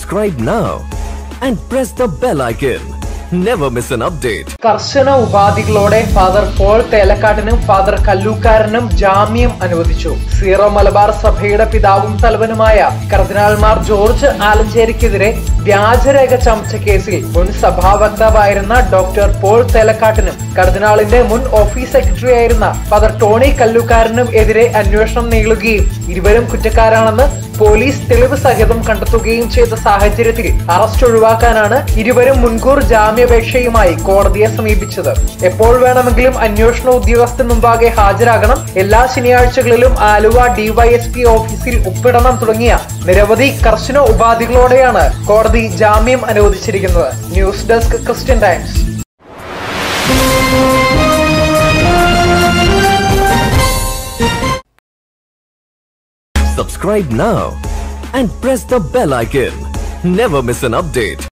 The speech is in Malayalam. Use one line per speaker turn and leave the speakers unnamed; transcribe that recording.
Subscribe now and press the bell icon. Never miss an update.
കർശന ഉപാധികളോടെ ഫാദർ പോൾ തേലക്കാട്ടിനും ഫാദർ കല്ലൂക്കാരനും ജാമ്യം അനുവദിച്ചു സീറോ മലബാർ സഭയുടെ പിതാവും തലവനുമായ കർദിനാൾമാർ ജോർജ് ആലഞ്ചേരിക്കെതിരെ വ്യാജരേഖ ചമച്ച കേസിൽ മുൻ സഭാ വക്താവായിരുന്ന ഡോക്ടർ പോൾ തേലക്കാട്ടിനും കർദിനാളിന്റെ മുൻ ഓഫീസ് സെക്രട്ടറി ആയിരുന്ന ഫാദർ ടോണി കല്ലൂക്കാരനും എതിരെ അന്വേഷണം നീളുകയും ഇരുവരും കുറ്റക്കാരാണെന്ന് പോലീസ് തെളിവ് സഹിതം കണ്ടെത്തുകയും ചെയ്ത സാഹചര്യത്തിൽ അറസ്റ്റ് ഒഴിവാക്കാനാണ് ഇരുവരും മുൻകൂർ ജാമ്യാപേക്ഷയുമായി കോടതിയെ സമീപിച്ചത് എപ്പോൾ വേണമെങ്കിലും അന്വേഷണ ഉദ്യോഗസ്ഥൻ മുമ്പാകെ ഹാജരാകണം എല്ലാ ശനിയാഴ്ചകളിലും ആലുവ ഡിവൈഎസ്പി ഓഫീസിൽ ഒപ്പിടണം തുടങ്ങിയ നിരവധി കർശന ഉപാധികളോടെയാണ് കോടതി ജാമ്യം അനുവദിച്ചിരിക്കുന്നത് news desk Christian Times
Subscribe now and press the bell icon. Never miss an update.